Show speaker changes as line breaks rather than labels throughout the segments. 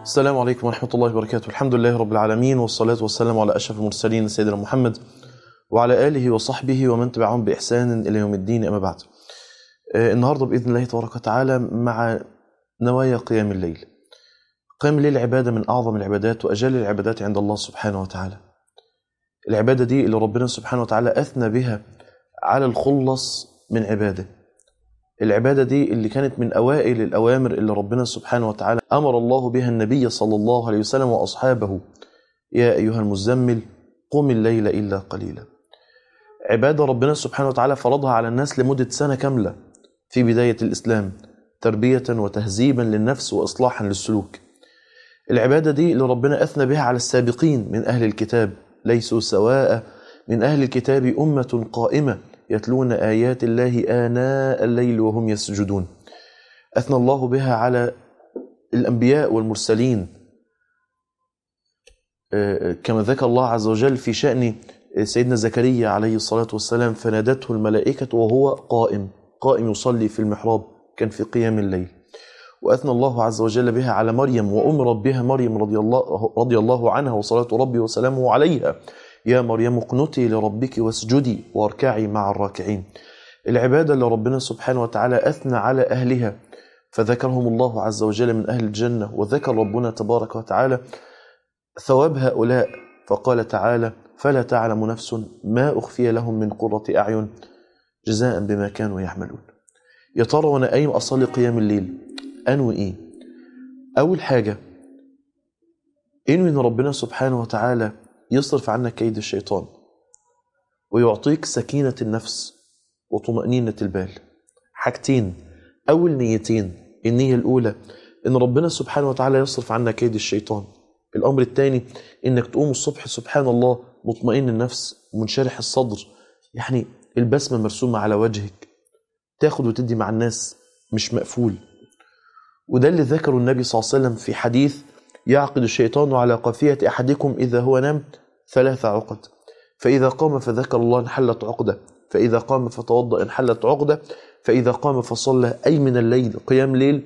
السلام عليكم ورحمة الله وبركاته الحمد لله رب العالمين والصلاة والسلام على أشرف المرسلين سيدنا محمد وعلى آله وصحبه ومن تبعهم بإحسان إلى يوم الدين أما بعد آه، النهاردة بإذن الله تبارك وتعالى مع نوايا قيام الليل قيام الليل عبادة من أعظم العبادات وأجل العبادات عند الله سبحانه وتعالى العبادة دي اللي ربنا سبحانه وتعالى أثنى بها على الخلص من عباده العبادة دي اللي كانت من أوائل الأوامر اللي ربنا سبحانه وتعالى أمر الله بها النبي صلى الله عليه وسلم وأصحابه يا أيها المزمل قم الليل إلا قليلا عبادة ربنا سبحانه وتعالى فرضها على الناس لمدة سنة كاملة في بداية الإسلام تربية وتهذيبا للنفس وإصلاحا للسلوك العبادة دي اللي ربنا أثنى بها على السابقين من أهل الكتاب ليسوا سواء من أهل الكتاب أمة قائمة يتلون آيات الله آناء الليل وهم يسجدون أثنى الله بها على الأنبياء والمرسلين آه، كما ذكر الله عز وجل في شأن سيدنا زكريا عليه الصلاة والسلام فنادته الملائكة وهو قائم قائم يصلي في المحراب كان في قيام الليل وأثنى الله عز وجل بها على مريم وأمرت بها مريم رضي الله, رضي الله عنها وصلاة ربي وسلامه عليها يا مريم اقنتي لربك واسجدي واركعي مع الراكعين العبادة اللي ربنا سبحانه وتعالى أثنى على أهلها فذكرهم الله عز وجل من أهل الجنة وذكر ربنا تبارك وتعالى ثواب هؤلاء فقال تعالى فلا تعلم نفس ما أخفي لهم من قرة أعين جزاء بما كانوا يعملون يا ترى وأنا قايم أصلي قيام الليل أنوي إيه؟ أول حاجة انوي ان ربنا سبحانه وتعالى يصرف عنك كيد الشيطان ويعطيك سكينة النفس وطمأنينة البال حاجتين أول نيتين النية الأولى إن ربنا سبحانه وتعالى يصرف عنك كيد الشيطان الأمر الثاني إنك تقوم الصبح سبحان الله مطمئن النفس ومنشرح الصدر يعني البسمة مرسومة على وجهك تاخد وتدي مع الناس مش مقفول وده اللي ذكره النبي صلى الله عليه وسلم في حديث يعقد الشيطان على قافية أحدكم إذا هو نام ثلاث عقد فإذا قام فذكر الله انحلت عقدة فإذا قام فتوضأ انحلت عقدة فإذا قام فصلى أي من الليل قيام ليل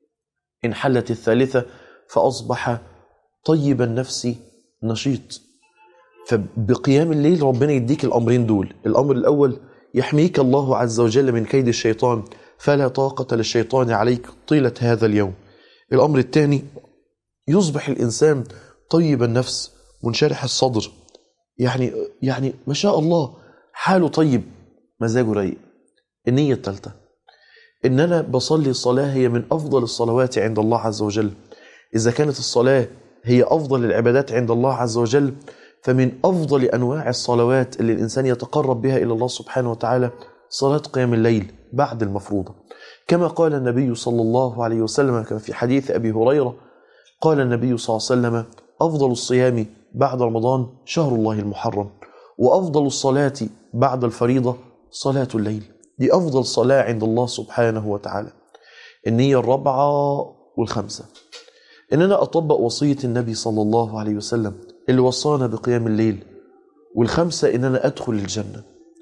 انحلت الثالثة فأصبح طيب النفس نشيط فبقيام الليل ربنا يديك الأمرين دول الأمر الأول يحميك الله عز وجل من كيد الشيطان فلا طاقة للشيطان عليك طيلة هذا اليوم الأمر الثاني يصبح الإنسان طيب النفس منشرح الصدر يعني يعني ما شاء الله حاله طيب مزاجه رايق النية الثالثة إن أنا بصلي صلاة هي من أفضل الصلوات عند الله عز وجل إذا كانت الصلاة هي أفضل العبادات عند الله عز وجل فمن أفضل أنواع الصلوات اللي الإنسان يتقرب بها إلى الله سبحانه وتعالى صلاة قيام الليل بعد المفروضة كما قال النبي صلى الله عليه وسلم كما في حديث أبي هريرة قال النبي صلى الله عليه وسلم أفضل الصيام بعد رمضان شهر الله المحرم وأفضل الصلاة بعد الفريضة صلاة الليل دي أفضل صلاة عند الله سبحانه وتعالى النية الرابعة والخمسة إن أنا أطبق وصية النبي صلى الله عليه وسلم اللي وصانا بقيام الليل والخمسة إن أنا أدخل الجنة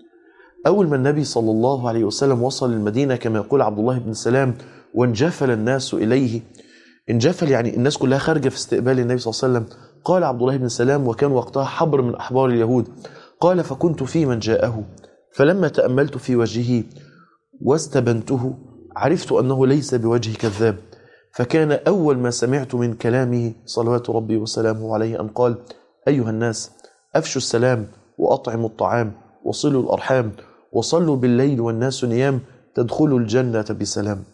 أول ما النبي صلى الله عليه وسلم وصل المدينة كما يقول عبد الله بن سلام وانجفل الناس إليه انجفل يعني الناس كلها خارجة في استقبال النبي صلى الله عليه وسلم قال عبد الله بن سلام وكان وقتها حبر من أحبار اليهود قال فكنت في من جاءه فلما تأملت في وجهه واستبنته عرفت أنه ليس بوجه كذاب فكان أول ما سمعت من كلامه صلوات ربي وسلامه عليه أن قال أيها الناس أفشوا السلام وأطعموا الطعام وصلوا الأرحام وصلوا بالليل والناس نيام تدخلوا الجنة بسلام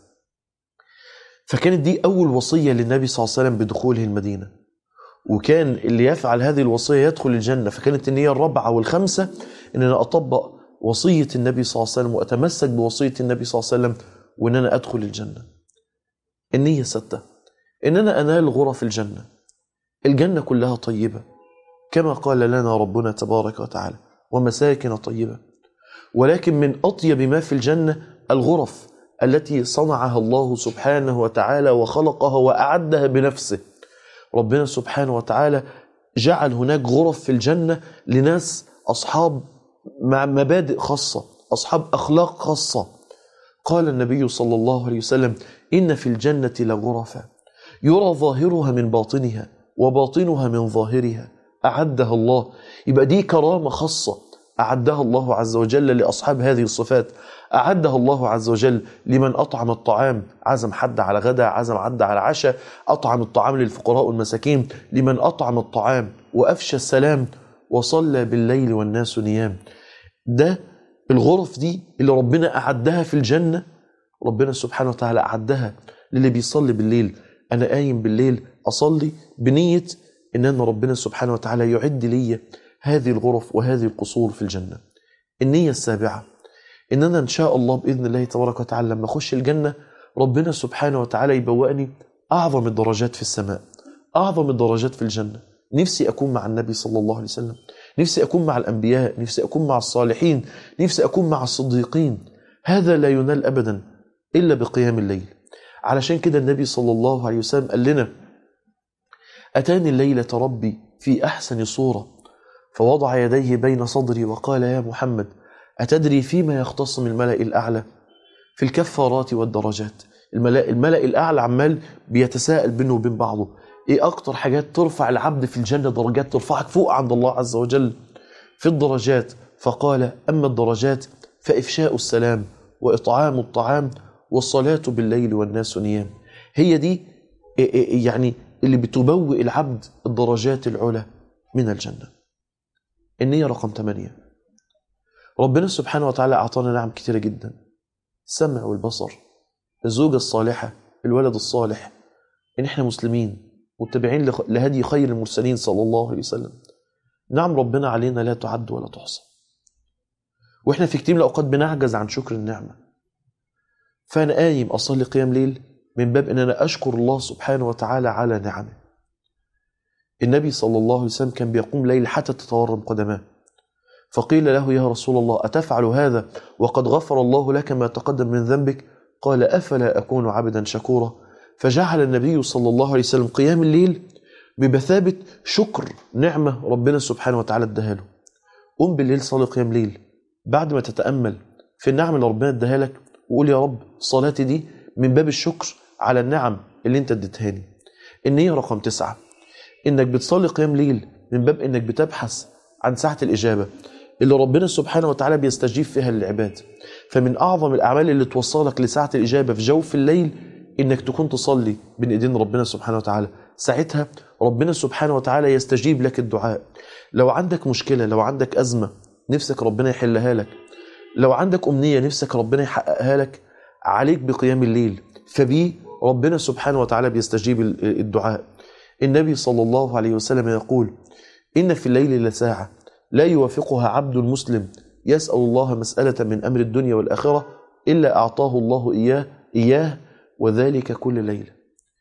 فكانت دي أول وصية للنبي صلى الله عليه وسلم بدخوله المدينة وكان اللي يفعل هذه الوصية يدخل الجنة فكانت النية الرابعة والخامسة إن أنا أطبق وصية النبي صلى الله عليه وسلم وأتمسك بوصية النبي صلى الله عليه وسلم وإن أنا أدخل الجنة النية ستة إن أنا أنال غرف الجنة الجنة كلها طيبة كما قال لنا ربنا تبارك وتعالى ومساكن طيبة ولكن من أطيب ما في الجنة الغرف التي صنعها الله سبحانه وتعالى وخلقها وأعدها بنفسه ربنا سبحانه وتعالى جعل هناك غرف في الجنة لناس أصحاب مع مبادئ خاصة أصحاب أخلاق خاصة قال النبي صلى الله عليه وسلم إن في الجنة لغرفا يرى ظاهرها من باطنها وباطنها من ظاهرها أعدها الله يبقى دي كرامة خاصة أعدها الله عز وجل لأصحاب هذه الصفات أعدها الله عز وجل لمن أطعم الطعام عزم حد على غدا عزم حد على عشاء أطعم الطعام للفقراء والمساكين لمن أطعم الطعام وأفشى السلام وصلى بالليل والناس نيام ده الغرف دي اللي ربنا أعدها في الجنة ربنا سبحانه وتعالى أعدها للي بيصلي بالليل أنا قايم بالليل أصلي بنية إن أنا ربنا سبحانه وتعالى يعد لي هذه الغرف وهذه القصور في الجنة النية السابعة إن أنا إن شاء الله بإذن الله تبارك وتعالى لما أخش الجنة ربنا سبحانه وتعالى يبوأني أعظم الدرجات في السماء أعظم الدرجات في الجنة نفسي أكون مع النبي صلى الله عليه وسلم نفسي أكون مع الأنبياء نفسي أكون مع الصالحين نفسي أكون مع الصديقين هذا لا ينال أبدا إلا بقيام الليل علشان كده النبي صلى الله عليه وسلم قال لنا أتاني الليلة ربي في أحسن صورة فوضع يديه بين صدري وقال يا محمد أتدري فيما يختصم الملأ الأعلى في الكفارات والدرجات الملأ, الملأ الأعلى عمال بيتساءل بينه وبين بعضه إيه أكتر حاجات ترفع العبد في الجنة درجات ترفعك فوق عند الله عز وجل في الدرجات فقال أما الدرجات فإفشاء السلام وإطعام الطعام والصلاة بالليل والناس نيام هي دي يعني اللي بتبوئ العبد الدرجات العلى من الجنة النية رقم ثمانية ربنا سبحانه وتعالى أعطانا نعم كثيرة جدا السمع والبصر الزوجة الصالحة الولد الصالح إن إحنا مسلمين متبعين لهدي خير المرسلين صلى الله عليه وسلم نعم ربنا علينا لا تعد ولا تحصى وإحنا في كتير من الأوقات بنعجز عن شكر النعمة فأنا قايم أصلي قيام ليل من باب أن أنا أشكر الله سبحانه وتعالى على نعمه النبي صلى الله عليه وسلم كان بيقوم ليل حتى تتورم قدماه فقيل له يا رسول الله أتفعل هذا وقد غفر الله لك ما تقدم من ذنبك قال أفلا أكون عبدا شكورا فجعل النبي صلى الله عليه وسلم قيام الليل بمثابة شكر نعمة ربنا سبحانه وتعالى اداها له قم بالليل صلي قيام ليل بعد ما تتأمل في النعم اللي ربنا اداها لك وقول يا رب صلاتي دي من باب الشكر على النعم اللي انت اديتهاني النية رقم تسعة انك بتصلي قيام ليل من باب انك بتبحث عن ساعة الإجابة اللي ربنا سبحانه وتعالى بيستجيب فيها للعباد فمن أعظم الأعمال اللي توصلك لساعة الإجابة في جوف الليل إنك تكون تصلي بين إيدين ربنا سبحانه وتعالى ساعتها ربنا سبحانه وتعالى يستجيب لك الدعاء لو عندك مشكلة لو عندك أزمة نفسك ربنا يحلها لك لو عندك أمنية نفسك ربنا يحققها لك عليك بقيام الليل فبيه ربنا سبحانه وتعالى بيستجيب الدعاء النبي صلى الله عليه وسلم يقول إن في الليل لساعة لا يوافقها عبد مسلم يسأل الله مسألة من أمر الدنيا والآخرة إلا أعطاه الله إياه إياه وذلك كل ليلة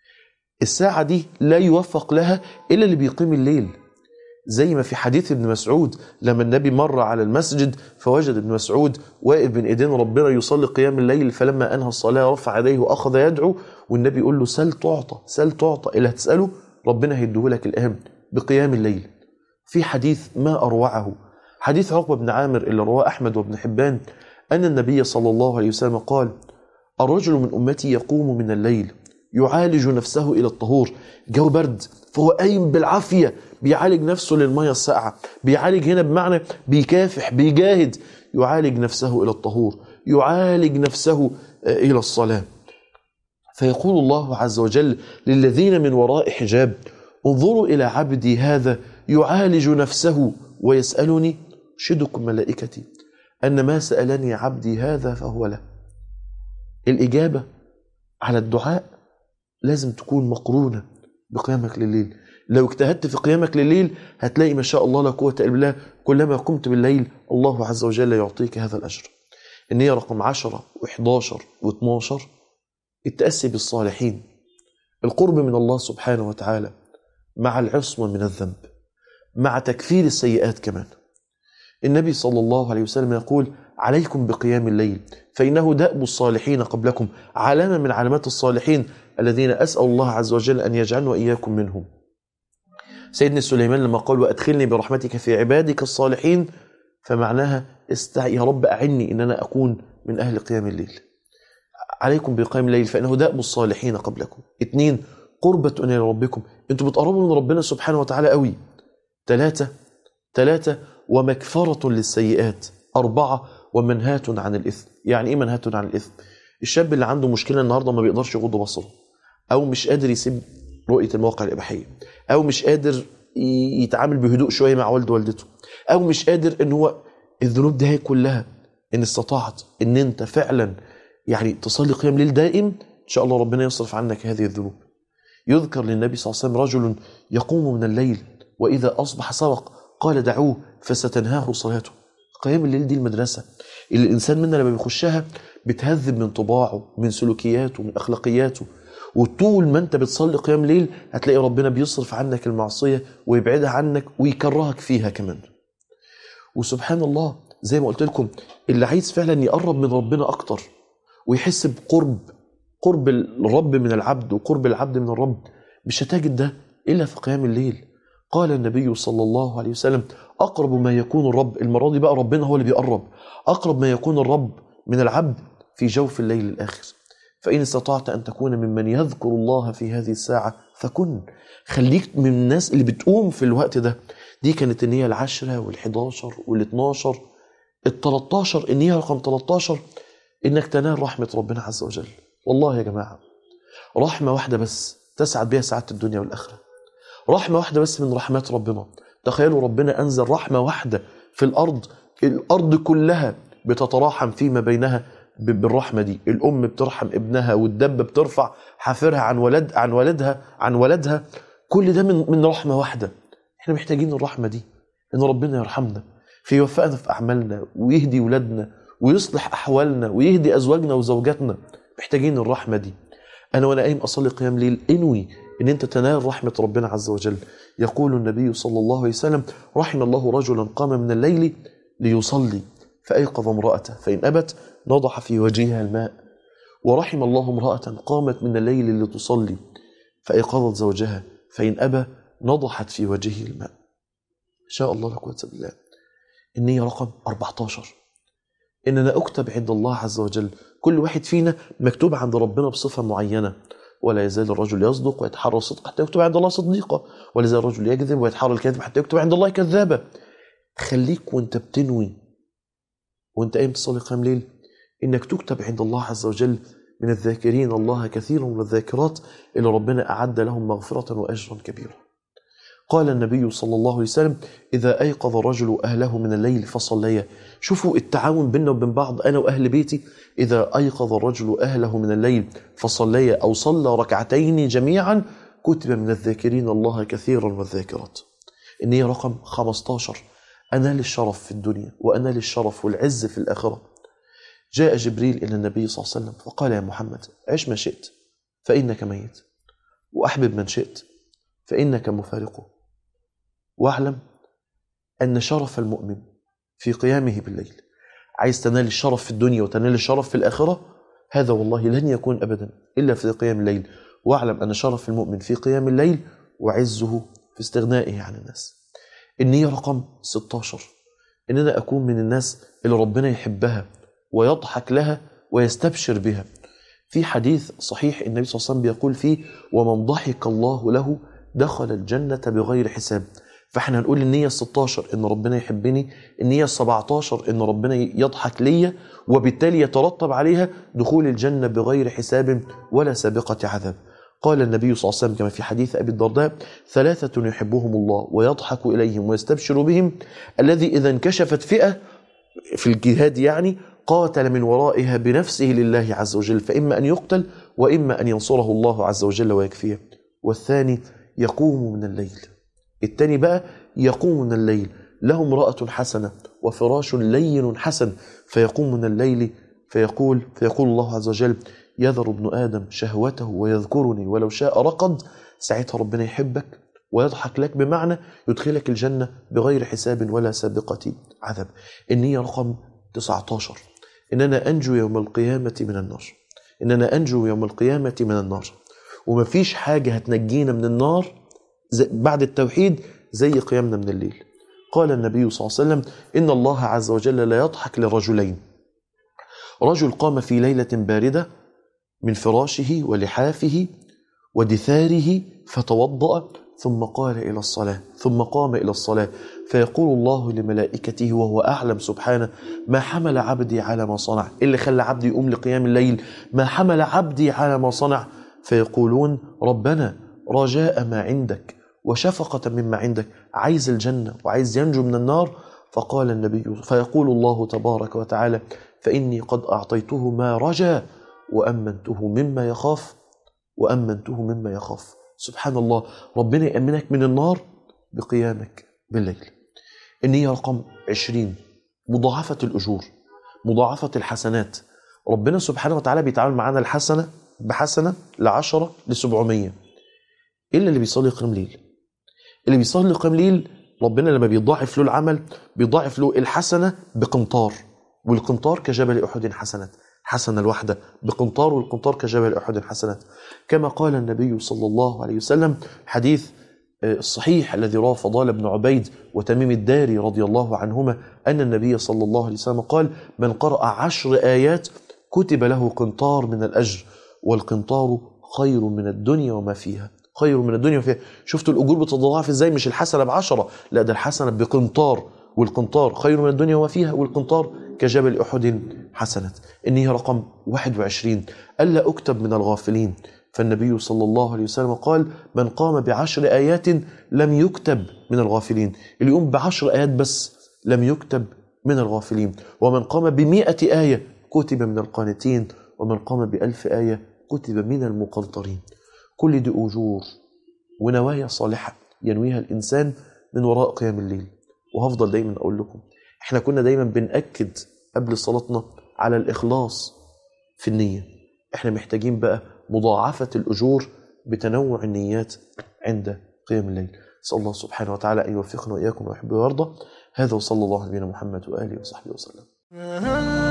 الساعة دي لا يوفق لها إلا اللي بيقيم الليل زي ما في حديث ابن مسعود لما النبي مر على المسجد فوجد ابن مسعود واقف بين ايدين ربنا يصلي قيام الليل فلما انهى الصلاه رفع يديه واخذ يدعو والنبي يقول له سل تعطى سل تعطى اللي هتساله ربنا هيديه لك الان بقيام الليل في حديث ما اروعه حديث عقبه بن عامر اللي رواه احمد وابن حبان ان النبي صلى الله عليه وسلم قال الرجل من امتي يقوم من الليل يعالج نفسه الى الطهور جو برد فهو قايم بالعافيه بيعالج نفسه للميه الساقعه بيعالج هنا بمعنى بيكافح بيجاهد يعالج نفسه الى الطهور يعالج نفسه الى الصلاه فيقول الله عز وجل للذين من وراء حجاب انظروا الى عبدي هذا يعالج نفسه ويسالني شدكم ملائكتي ان ما سالني عبدي هذا فهو له الاجابه على الدعاء لازم تكون مقرونه بقيامك لليل لو اجتهدت في قيامك لليل هتلاقي ما شاء الله لا قوة إلا بالله كلما قمت بالليل الله عز وجل يعطيك هذا الأجر النية رقم 10 و11 و12 التأسي بالصالحين القرب من الله سبحانه وتعالى مع العصمة من الذنب مع تكفير السيئات كمان النبي صلى الله عليه وسلم يقول عليكم بقيام الليل فإنه دأب الصالحين قبلكم علامة من علامات الصالحين الذين أسأل الله عز وجل أن يجعلنا وإياكم منهم سيدنا سليمان لما قال وأدخلني برحمتك في عبادك الصالحين فمعناها استع يا رب أعني إن أنا أكون من أهل قيام الليل عليكم بقيام الليل فإنه دأب الصالحين قبلكم اثنين قربة إلى ربكم أنتوا بتقربوا من ربنا سبحانه وتعالى قوي ثلاثة ثلاثة ومكفرة للسيئات أربعة ومنهاة عن الإثم يعني إيه منهاة عن الإثم الشاب اللي عنده مشكلة النهاردة ما بيقدرش يغض بصره أو مش قادر يسيب رؤية المواقع الإباحية أو مش قادر يتعامل بهدوء شوية مع والد والدته أو مش قادر إن هو الذنوب دي هي كلها إن استطعت إن أنت فعلا يعني تصلي قيام ليل دائم إن شاء الله ربنا يصرف عنك هذه الذنوب يذكر للنبي صلى الله عليه وسلم رجل يقوم من الليل وإذا أصبح سرق قال دعوه فستنهاه صلاته قيام الليل دي المدرسة اللي الإنسان منا لما بيخشها بتهذب من طباعه من سلوكياته من أخلاقياته وطول ما انت بتصلي قيام ليل هتلاقي ربنا بيصرف عنك المعصية ويبعدها عنك ويكرهك فيها كمان وسبحان الله زي ما قلت لكم اللي عايز فعلا يقرب من ربنا أكتر ويحس بقرب قرب الرب من العبد وقرب العبد من الرب مش هتجد ده إلا في قيام الليل قال النبي صلى الله عليه وسلم أقرب ما يكون الرب المرة دي بقى ربنا هو اللي بيقرب أقرب ما يكون الرب من العبد في جوف الليل الآخر فإن استطعت أن تكون ممن يذكر الله في هذه الساعة فكن خليك من الناس اللي بتقوم في الوقت ده دي كانت النية العشرة والحداشر والاتناشر التلاتاشر النية رقم 13 إنك تنال رحمة ربنا عز وجل والله يا جماعة رحمة واحدة بس تسعد بها سعادة الدنيا والآخرة رحمة واحدة بس من رحمات ربنا تخيلوا ربنا أنزل رحمة واحدة في الأرض الأرض كلها بتتراحم فيما بينها بالرحمة دي الأم بترحم ابنها والدبة بترفع حافرها عن ولد عن ولدها عن ولدها كل ده من من رحمة واحدة احنا محتاجين الرحمة دي إن ربنا يرحمنا فيوفقنا في أعمالنا ويهدي ولادنا ويصلح أحوالنا ويهدي أزواجنا وزوجاتنا محتاجين الرحمة دي أنا وأنا قايم أصلي قيام ليل انوي إن أنت تنال رحمة ربنا عز وجل يقول النبي صلى الله عليه وسلم رحم الله رجلا قام من الليل ليصلي فأيقظ امرأته فإن أبت نضح في وجهها الماء ورحم الله امرأة قامت من الليل لتصلي فأيقظت زوجها فإن أبى نضحت في وجهه الماء إن شاء الله لا قوة إلا بالله النية رقم 14 إن أنا أكتب عند الله عز وجل كل واحد فينا مكتوب عند ربنا بصفة معينة ولا يزال الرجل يصدق ويتحرى الصدق حتى يكتب عند الله صديقا ولا يزال الرجل يكذب ويتحرى الكذب حتى يكتب عند الله كذابا خليك وانت بتنوي وانت قايم تصلي قيام ليل انك تكتب عند الله عز وجل من الذاكرين الله كثيرا والذاكرات اللي ربنا اعد لهم مغفره واجرا كبيرا. قال النبي صلى الله عليه وسلم اذا ايقظ الرجل اهله من الليل فصليا شوفوا التعاون بيننا وبين بعض انا واهل بيتي اذا ايقظ الرجل اهله من الليل فصليا او صلى ركعتين جميعا كتب من الذاكرين الله كثيرا والذاكرات. النية رقم 15 أنال الشرف في الدنيا وأنال الشرف والعز في الآخرة جاء جبريل إلى النبي صلى الله عليه وسلم فقال يا محمد عش ما شئت فإنك ميت وأحبب من شئت فإنك مفارقه واعلم أن شرف المؤمن في قيامه بالليل عايز تنال الشرف في الدنيا وتنال الشرف في الآخرة هذا والله لن يكون أبدا إلا في قيام الليل واعلم أن شرف المؤمن في قيام الليل وعزه في استغنائه عن الناس النية رقم 16 إن أنا أكون من الناس اللي ربنا يحبها ويضحك لها ويستبشر بها في حديث صحيح النبي صلى الله عليه وسلم بيقول فيه ومن ضحك الله له دخل الجنة بغير حساب فاحنا هنقول النية 16 ان ربنا يحبني النية 17 ان ربنا يضحك ليا وبالتالي يترتب عليها دخول الجنة بغير حساب ولا سابقة عذاب قال النبي صلى الله عليه وسلم كما في حديث أبي الدرداء ثلاثة يحبهم الله ويضحك إليهم ويستبشر بهم الذي إذا انكشفت فئة في الجهاد يعني قاتل من ورائها بنفسه لله عز وجل فإما أن يقتل وإما أن ينصره الله عز وجل ويكفيه والثاني يقوم من الليل الثاني بقى يقوم من الليل له امرأة حسنة وفراش لين حسن فيقوم من الليل فيقول فيقول الله عز وجل يذر ابن آدم شهوته ويذكرني ولو شاء رقد ساعتها ربنا يحبك ويضحك لك بمعنى يدخلك الجنة بغير حساب ولا سابقة عذاب النية رقم 19 إن أنا أنجو يوم القيامة من النار إن أنا أنجو يوم القيامة من النار ومفيش حاجة هتنجينا من النار بعد التوحيد زي قيامنا من الليل قال النبي صلى الله عليه وسلم إن الله عز وجل لا يضحك لرجلين رجل قام في ليلة باردة من فراشه ولحافه ودثاره فتوضأ ثم قال إلى الصلاة ثم قام إلى الصلاة فيقول الله لملائكته وهو أعلم سبحانه ما حمل عبدي على ما صنع إيه اللي خلى عبدي يقوم لقيام الليل ما حمل عبدي على ما صنع فيقولون ربنا رجاء ما عندك وشفقة مما عندك عايز الجنة وعايز ينجو من النار فقال النبي فيقول الله تبارك وتعالى فإني قد أعطيته ما رجا وأمنته مما يخاف وأمنته مما يخاف سبحان الله ربنا يأمنك من النار بقيامك بالليل النية رقم عشرين مضاعفة الأجور مضاعفة الحسنات ربنا سبحانه وتعالى بيتعامل معانا الحسنة بحسنة لعشرة لسبعمية إلا اللي بيصلي قيام ليل اللي بيصلي قيام ليل ربنا لما بيضاعف له العمل بيضاعف له الحسنة بقنطار والقنطار كجبل أحد حسنات حسنة الواحدة بقنطار والقنطار كجبل أحد حسنات كما قال النبي صلى الله عليه وسلم حديث الصحيح الذي رواه فضال بن عبيد وتميم الداري رضي الله عنهما أن النبي صلى الله عليه وسلم قال من قرأ عشر آيات كتب له قنطار من الأجر والقنطار خير من الدنيا وما فيها خير من الدنيا وما فيها شفتوا الأجور بتتضاعف إزاي مش الحسنة بعشرة لا ده الحسنة بقنطار والقنطار خير من الدنيا وما فيها والقنطار كجبل أحد حسنة إني رقم 21 ألا أكتب من الغافلين فالنبي صلى الله عليه وسلم قال من قام بعشر آيات لم يكتب من الغافلين اللي يقوم بعشر آيات بس لم يكتب من الغافلين ومن قام بمئة آية كتب من القانتين ومن قام بألف آية كتب من المقنطرين كل دي أجور ونوايا صالحة ينويها الإنسان من وراء قيام الليل وهفضل دايما أقول لكم احنا كنا دايما بنأكد قبل صلاتنا على الإخلاص في النية احنا محتاجين بقى مضاعفة الأجور بتنوع النيات عند قيام الليل نسأل الله سبحانه وتعالى أن يوفقنا وإياكم ويحب ويرضى هذا وصلى الله على نبينا محمد وآله وصحبه وسلم